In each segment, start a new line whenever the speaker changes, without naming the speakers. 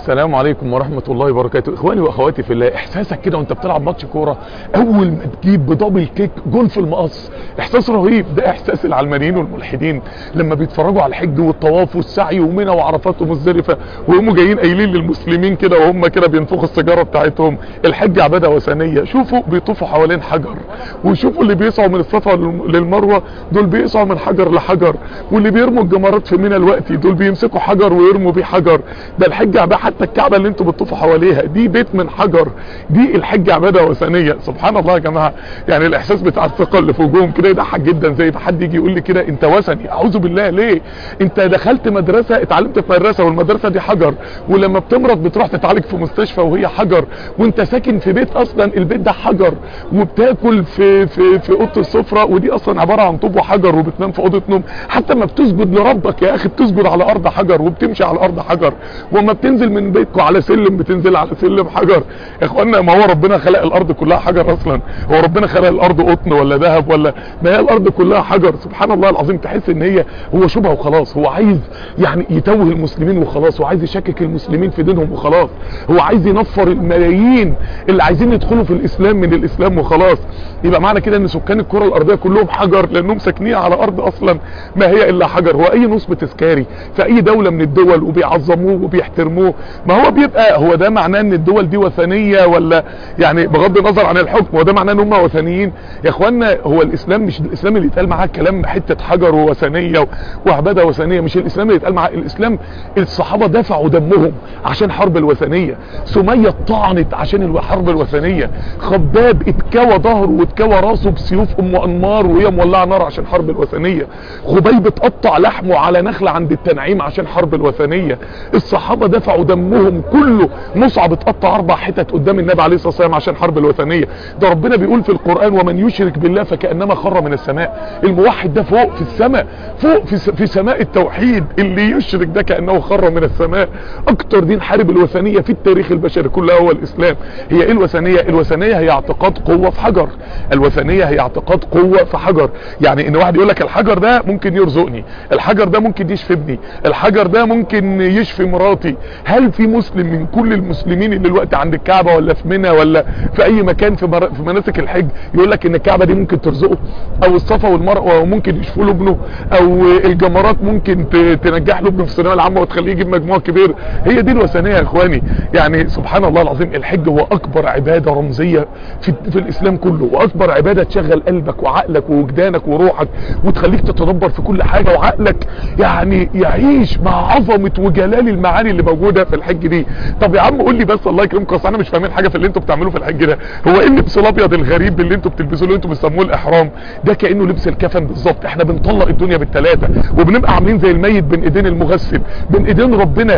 السلام عليكم ورحمة الله وبركاته اخواني واخواتي في الله احساسك كده وانت بتلعب ماتش كورة اول ما تجيب بدبل كيك جول في المقص احساس رهيب ده احساس العلمانيين والملحدين لما بيتفرجوا على الحج والطواف والسعي ومنى وعرفات ومزدلفة وهم جايين قايلين للمسلمين كده وهم كده بينفخوا السيجارة بتاعتهم الحج عبادة وثنية شوفوا بيطوفوا حوالين حجر وشوفوا اللي بيسعوا من الصفا للمروة دول بيسعوا من حجر لحجر واللي بيرموا الجمرات في منى الوقت دول بيمسكوا حجر ويرموا بيه حجر ده الحج عبادة حتى الكعبة اللي انتوا بتطوفوا حواليها دي بيت من حجر دي الحج عبادة وثنية سبحان الله يا جماعة يعني الاحساس بتاع الثقة اللي في وجوههم كده يضحك جدا زي ما حد يجي يقول لي كده انت وثني اعوذ بالله ليه انت دخلت مدرسة اتعلمت في مدرسة والمدرسة دي حجر ولما بتمرض بتروح تتعالج في مستشفى وهي حجر وانت ساكن في بيت اصلا البيت ده حجر وبتاكل في في في اوضه السفره ودي اصلا عباره عن طوب وحجر وبتنام في اوضه نوم حتى ما بتسجد لربك يا اخي بتسجد على ارض حجر وبتمشي على ارض حجر وما بتنزل من بيتكم على سلم بتنزل على سلم حجر يا اخوانا ما هو ربنا خلق الارض كلها حجر اصلا هو ربنا خلق الارض قطن ولا ذهب ولا ما هي الارض كلها حجر سبحان الله العظيم تحس ان هي هو شبهه وخلاص هو عايز يعني يتوه المسلمين وخلاص وعايز يشكك المسلمين في دينهم وخلاص هو عايز ينفر الملايين اللي عايزين يدخلوا في الاسلام من الاسلام وخلاص يبقى معنى كده ان سكان الكره الارضيه كلهم حجر لانهم ساكنين على ارض اصلا ما هي الا حجر هو اي نصب تذكاري في اي دوله من الدول وبيعظموه وبيحترموه ما هو بيبقى هو ده معناه ان الدول دي وثنيه ولا يعني بغض النظر عن الحكم هو ده معناه ان هم وثنيين يا اخوانا هو الاسلام مش الاسلام اللي يتقال معاه كلام حته حجر ووثنيه وعباده وثنيه مش الاسلام اللي يتقال معاه الاسلام الصحابه دفعوا دمهم عشان حرب الوثنيه سميه طعنت عشان الحرب الوثنيه خباب اتكوى ظهره واتكوى راسه بسيوف ام انمار وهي مولعه نار عشان حرب الوثنيه خبيب اتقطع لحمه على نخله عند التنعيم عشان حرب الوثنيه الصحابه دفعوا دمهم كله مصعب اتقطع اربع حتت قدام النبي عليه الصلاه والسلام عشان حرب الوثنيه ده ربنا بيقول في القران ومن يشرك بالله فكانما خر من السماء الموحد ده فوق في السماء فوق في, في سماء التوحيد اللي يشرك ده كانه خر من السماء اكتر دين حارب الوثنيه في التاريخ البشري كله هو الاسلام هي ايه الوثنيه الوثنيه هي اعتقاد قوه في حجر الوثنيه هي اعتقاد قوه في حجر يعني ان واحد يقول لك الحجر ده ممكن يرزقني الحجر ده ممكن يشفي ابني الحجر ده ممكن يشفي مراتي هل في مسلم من كل المسلمين اللي دلوقتي عند الكعبه ولا في منى ولا في اي مكان في, مر... في مناسك الحج يقول لك ان الكعبه دي ممكن ترزقه او الصفا والمروه ممكن يشفوا له ابنه او الجمرات ممكن ت... تنجح له ابنه في الثانويه العامه وتخليه يجيب مجموع كبير هي دي الوثنيه يا اخواني يعني سبحان الله العظيم الحج هو اكبر عباده رمزيه في, في الاسلام كله واكبر عباده تشغل قلبك وعقلك ووجدانك وروحك وتخليك تتدبر في كل حاجه وعقلك يعني يعيش مع عظمه وجلال المعاني اللي موجوده في الحج دي طب يا عم قول لي بس الله يكرمكم اصل انا مش فاهمين حاجه في اللي انتوا بتعملوه في الحج ده هو ايه اللبس الابيض الغريب اللي انتوا بتلبسوه اللي انتوا بتسموه الاحرام ده كانه لبس الكفن بالظبط احنا بنطلق الدنيا بالثلاثه وبنبقى عاملين زي الميت بين ايدين المغسل بين ايدين ربنا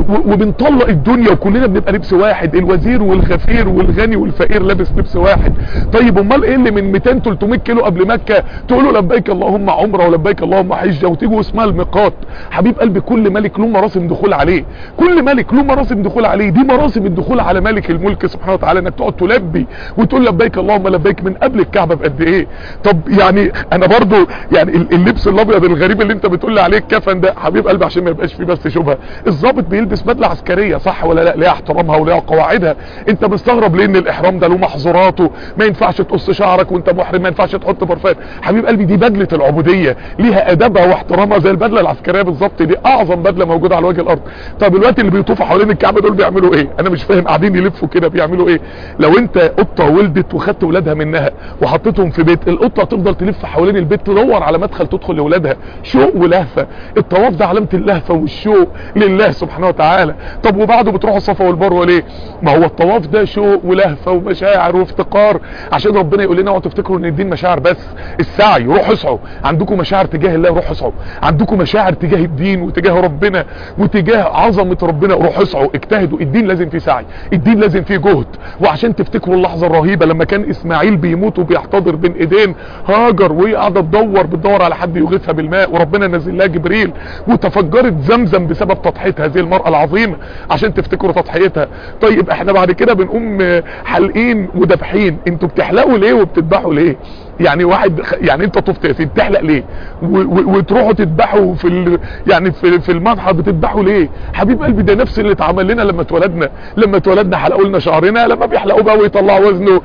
وبنطلق الدنيا وكلنا بنبقى لبس واحد الوزير والغفير والغني والفقير لابس لبس واحد طيب امال ايه اللي من 200 300 كيلو قبل مكه تقولوا لبيك اللهم عمره ولبيك اللهم حجه وتيجوا اسمها الميقات حبيب قلبي كل ملك له مراسم دخول عليه كل ملك له مراسم دخول عليه دي مراسم الدخول على ملك الملك سبحانه وتعالى انك تقعد تلبي وتقول لبيك اللهم لبيك من قبل الكعبه بقد ايه طب يعني انا برضو يعني اللبس الابيض الغريب اللي انت بتقول لي عليه الكفن ده حبيب قلبي عشان ما يبقاش فيه بس شبهه الضابط بيلبس بدله عسكريه صح ولا لا ليها احترامها وليها قواعدها انت مستغرب ليه ان الاحرام ده له محظوراته ما ينفعش تقص شعرك وانت محرم ما ينفعش تحط برفان حبيب قلبي دي بدله العبوديه ليها ادابها واحترامها زي البدله العسكريه بالظبط دي اعظم بدله موجوده على وجه الارض طب الوقت اللي بيطوفوا حوالين الكعبه دول بيعملوا ايه انا مش فاهم قاعدين يلفوا كده بيعملوا ايه لو انت قطه ولدت وخدت ولادها منها وحطيتهم في بيت القطه هتفضل تلف حوالين البيت تدور على مدخل تدخل لاولادها شوق ولهفه الطواف ده علامه اللهفه والشوق لله سبحانه وتعالى طب وبعده بتروحوا الصفا والمروه ليه ما هو الطواف ده شوق ولهفه ومشاعر وافتقار عشان ربنا يقول لنا اوعوا تفتكروا ان الدين مشاعر بس السعي روحوا اسعوا عندكم مشاعر تجاه الله روحوا اسعوا عندكم مشاعر تجاه الدين وتجاه ربنا وتجاه عظمه ربنا روحوا اسعوا اجتهدوا الدين لازم فيه سعي الدين لازم فيه جهد وعشان تفتكروا اللحظه الرهيبه لما كان اسماعيل بيموت وبيحتضر بين ايدين هاجر وهي قاعده تدور بتدور على حد يغيثها بالماء وربنا نزل لها جبريل وتفجرت زمزم بسبب تضحيه هذه المراه العظيمه عشان تفتكروا تضحيتها طيب احنا بعد كده بنقوم حلقين وذبحين انتوا بتحلقوا ليه وبتذبحوا ليه يعني واحد يعني انت طفت يا سيدي تحلق ليه وتروحوا تذبحوا في ال... يعني في في المضحى بتذبحوا ليه حبيب قلبي ده نفس اللي اتعمل لنا لما اتولدنا لما اتولدنا حلقوا لنا شعرنا لما بيحلقوا بقى ويطلعوا وزنه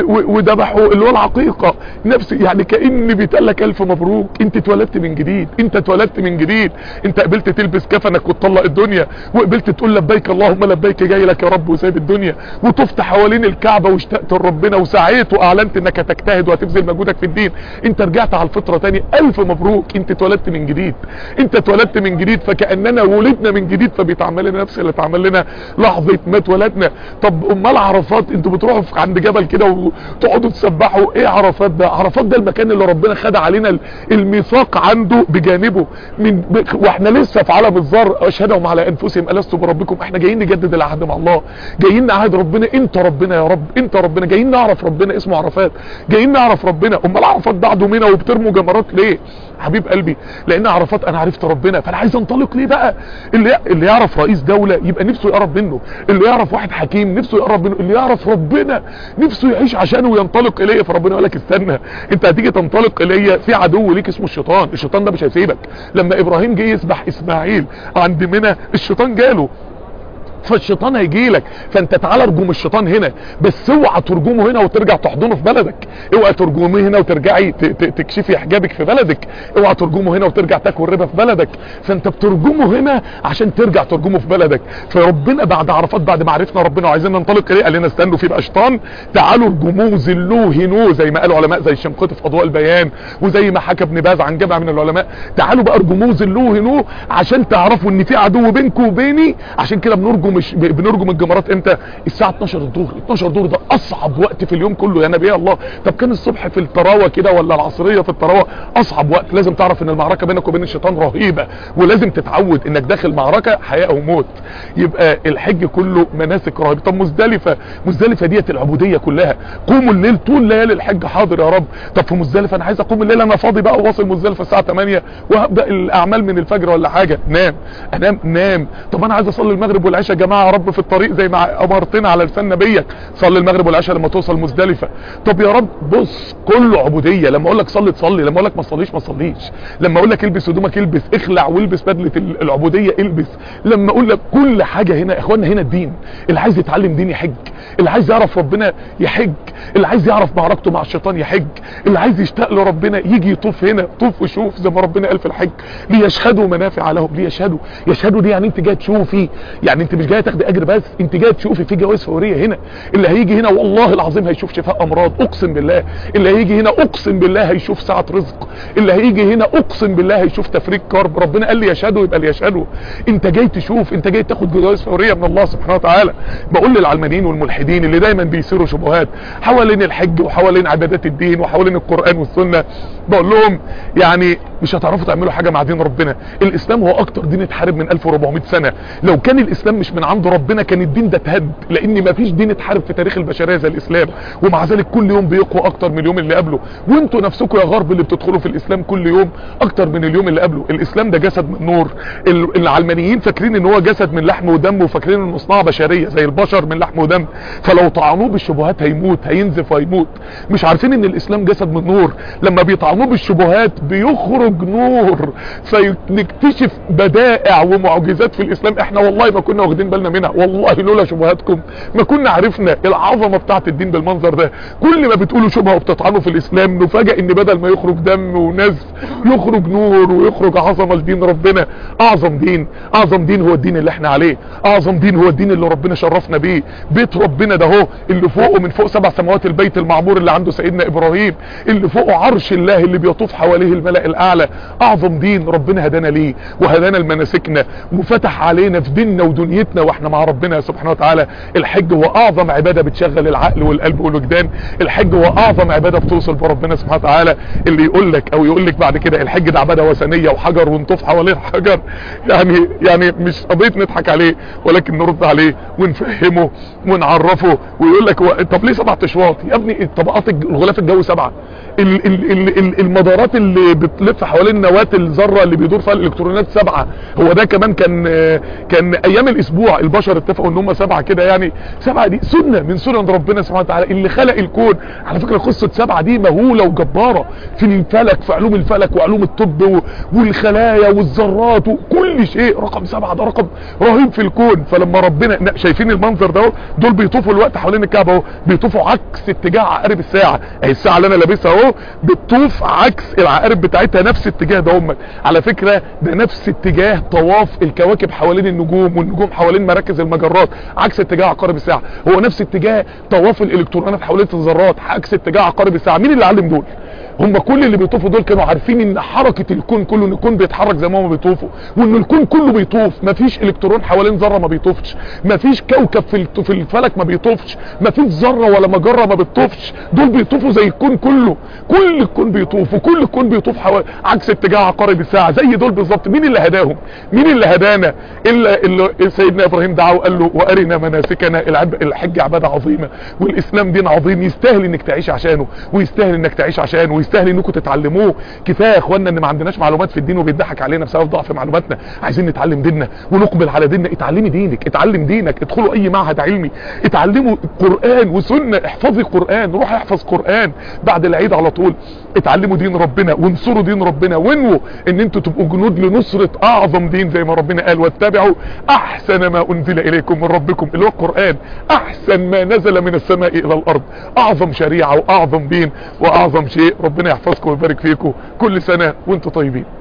وذبحوا اللي هو العقيقه نفس يعني كان بيتقال لك الف مبروك انت اتولدت من جديد انت اتولدت من جديد انت قبلت تلبس كفنك وتطلق الدنيا وقبلت تقول لبيك اللهم لبيك جاي لك يا رب وسايب الدنيا وطفت حوالين الكعبه واشتقت لربنا وسعيت واعلنت انك هتجتهد وهتبذل مجهودك في الدين انت رجعت على الفطره تاني الف مبروك انت اتولدت من جديد انت اتولدت من جديد فكاننا ولدنا من جديد فبيتعمل لنا نفس اللي اتعمل لنا لحظه ما اتولدنا طب امال عرفات انتوا بتروحوا عند جبل كده وتقعدوا تسبحوا ايه عرفات ده عرفات ده المكان اللي ربنا خد علينا الميثاق عنده بجانبه من واحنا لسه في عالم الذر اشهدهم على انفسهم الست بربكم احنا جايين نجدد العهد مع الله جايين نعهد ربنا انت ربنا يا رب انت ربنا جايين نعرف ربنا اسمه عرفات جايين نعرف ربنا امال عرفات بعده منى وبترموا جمرات ليه حبيب قلبي لان عرفات انا عرفت ربنا فانا عايز انطلق ليه بقى اللي اللي يعرف رئيس دولة يبقى نفسه يقرب منه اللي يعرف واحد حكيم نفسه يقرب منه اللي يعرف ربنا نفسه يعيش عشانه وينطلق اليه فربنا يقول لك استنى انت هتيجي تنطلق الي في عدو ليك اسمه الشيطان الشيطان ده مش هيسيبك لما ابراهيم جه يسبح اسماعيل عند منى الشيطان جاله فالشيطان هيجي لك فانت تعالى ارجم الشيطان هنا بس اوعى ترجمه هنا وترجع تحضنه في بلدك اوعى ترجمه هنا وترجعي تكشفي حجابك في بلدك اوعى ترجمه هنا وترجع تاكل ربا في بلدك فانت بترجمه هنا عشان ترجع ترجمه في بلدك فربنا بعد عرفات بعد ما عرفنا ربنا وعايزين ننطلق اليه قال لنا استنوا في بقى شيطان تعالوا ارجموه ذلوه هنوه زي ما قالوا علماء زي الشنقيطي في اضواء البيان وزي ما حكى ابن باز عن جمع من العلماء تعالوا بقى ارجموه ذلوه هنوه عشان تعرفوا ان في عدو بينكم وبيني عشان كده بنرجم مش بنرجم الجمرات امتى الساعه 12 الظهر 12 الظهر ده اصعب وقت في اليوم كله يا نبي الله طب كان الصبح في الطراوه كده ولا العصريه في الطراوه اصعب وقت لازم تعرف ان المعركه بينك وبين الشيطان رهيبه ولازم تتعود انك داخل معركه حياه او موت يبقى الحج كله مناسك رهيبه طب مزدلفه مزدلفه ديت العبوديه كلها قوموا الليل طول ليالي الحج حاضر يا رب طب في مزدلفه انا عايز اقوم الليل انا فاضي بقى واصل مزدلفه الساعه 8 وهبدا الاعمال من الفجر ولا حاجه نام انام نام طب انا عايز اصلي المغرب والعشاء يا جماعه يا رب في الطريق زي ما امرتنا على لسان نبيك صلي المغرب والعشاء لما توصل مزدلفه طب يا رب بص كله عبوديه لما اقول لك صلي تصلي لما اقول لك ما تصليش ما تصليش لما اقول لك البس هدومك البس اخلع والبس بدله العبوديه البس لما اقول لك كل حاجه هنا يا اخوانا هنا الدين اللي عايز يتعلم دين يحج اللي عايز يعرف ربنا يحج اللي عايز يعرف معركته مع الشيطان يحج اللي عايز يشتاق لربنا يجي يطوف هنا طوف وشوف زي ما ربنا قال في الحج ليشهدوا منافع لهم ليشهدوا يشهدوا دي يعني انت جاي تشوفي يعني انت مش جاي تاخدي اجر بس انت جاي تشوفي في جوائز فوريه هنا اللي هيجي هنا والله العظيم هيشوف شفاء امراض اقسم بالله اللي هيجي هنا اقسم بالله هيشوف سعه رزق اللي هيجي هنا اقسم بالله هيشوف تفريج كرب ربنا قال لي يشهدوا يبقى ليشهدوا انت جاي تشوف انت جاي تاخد جوائز فوريه من الله سبحانه وتعالى بقول للعلمانيين والملحدين اللي دايما بيثيروا شبهات حوالين الحج وحوالين عبادات الدين وحوالين القران والسنه بقول لهم يعني مش هتعرفوا تعملوا حاجه مع دين ربنا الاسلام هو اكتر دين اتحارب من 1400 سنه لو كان الاسلام مش من عند ربنا كان الدين ده اتهد لان ما فيش دين اتحارب في تاريخ البشريه زي الاسلام ومع ذلك كل يوم بيقوى اكتر من اليوم اللي قبله وانتوا نفسكم يا غرب اللي بتدخلوا في الاسلام كل يوم اكتر من اليوم اللي قبله الاسلام ده جسد من نور العلمانيين فاكرين ان هو جسد من لحم ودم وفاكرين انه صناعه بشريه زي البشر من لحم ودم فلو طعنوه بالشبهات هيموت هينزف وهيموت مش عارفين ان الاسلام جسد من نور لما بيطعنوه بالشبهات بيخرج نور فنكتشف بدائع ومعجزات في الاسلام احنا والله ما كنا واخدين بالنا منها والله لولا شبهاتكم ما كنا عرفنا العظمه بتاعه الدين بالمنظر ده كل ما بتقولوا شبهه وبتطعنوا في الاسلام نفاجئ ان بدل ما يخرج دم ونزف يخرج نور ويخرج عظمه لدين ربنا اعظم دين اعظم دين هو الدين اللي احنا عليه اعظم دين هو الدين اللي ربنا شرفنا بيه بيت ربنا ده هو اللي فوقه من فوق سبع سماوات البيت المعمور اللي عنده سيدنا ابراهيم اللي فوقه عرش الله اللي بيطوف حواليه الملأ الاعلى اعظم دين ربنا هدانا ليه وهدانا لمناسكنا وفتح علينا في ديننا ودنيتنا واحنا مع ربنا سبحانه وتعالى الحج هو اعظم عباده بتشغل العقل والقلب والوجدان الحج هو اعظم عباده بتوصل بربنا سبحانه وتعالى اللي يقول لك او يقول لك بعد كده الحج ده عباده وثنيه وحجر ونطوف حواليه الحجر يعني يعني مش قضيه نضحك عليه ولكن نرد عليه ونفهمه ونعرفه ويقول لك هو طب ليه سبع اشواط يا ابني الطبقات الغلاف الجوي سبعه ال ال ال ال المدارات اللي بتلف حوالين نواه الذره اللي بيدور فيها الالكترونات سبعه هو ده كمان كان كان ايام الاسبوع اسبوع البشر اتفقوا ان هم سبعه كده يعني سبعه دي سنه من سنن ربنا سبحانه وتعالى اللي خلق الكون على فكره قصه سبعه دي مهوله وجباره في الفلك في علوم الفلك وعلوم الطب والخلايا والذرات وكل شيء رقم سبعه ده رقم رهيب في الكون فلما ربنا شايفين المنظر ده دول بيطوفوا الوقت حوالين الكعبه اهو بيطوفوا عكس اتجاه عقارب الساعه اهي الساعه اللي انا لابسها اهو بتطوف عكس العقارب بتاعتها نفس اتجاه ده هم على فكره ده نفس اتجاه طواف الكواكب حوالين النجوم والنجوم حوالين مراكز المجرات عكس اتجاه عقارب الساعه هو نفس اتجاه طواف الالكترونات حوالين الذرات عكس اتجاه عقارب الساعه مين اللي علم دول هم كل اللي بيطوفوا دول كانوا عارفين ان حركة الكون كله ان الكون بيتحرك زي ما هم بيطوفوا وان الكون كله بيطوف مفيش الكترون حوالين ذره ما بيطوفش مفيش كوكب في في الفلك ما بيطوفش مفيش ذره ولا مجره ما بتطوفش دول بيطوفوا زي الكون كله كل الكون بيطوف وكل الكون بيطوف حوالي عكس اتجاه عقارب الساعه زي دول بالظبط مين اللي هداهم مين اللي هدانا الا اللي سيدنا ابراهيم دعا وقال له وارنا مناسكنا الحج عباده عظيمه والاسلام دين عظيم يستاهل انك تعيش عشانه ويستاهل انك تعيش عشانه ويستاهل انكم تتعلموه كفايه يا اخوانا ان ما عندناش معلومات في الدين وبيضحك علينا بسبب ضعف معلوماتنا عايزين نتعلم ديننا ونقبل على ديننا اتعلمي دينك اتعلم دينك ادخلوا اي معهد علمي اتعلموا قران وسنه احفظي قران روح احفظ قران بعد العيد على طول اتعلموا دين ربنا وانصروا دين ربنا وانووا ان انتوا تبقوا جنود لنصره اعظم دين زي ما ربنا قال واتبعوا احسن ما انزل اليكم من ربكم اللي هو القران احسن ما نزل من السماء الى الارض اعظم شريعه واعظم دين واعظم شيء ربنا يحفظكم ويبارك فيكم كل سنه وانتم طيبين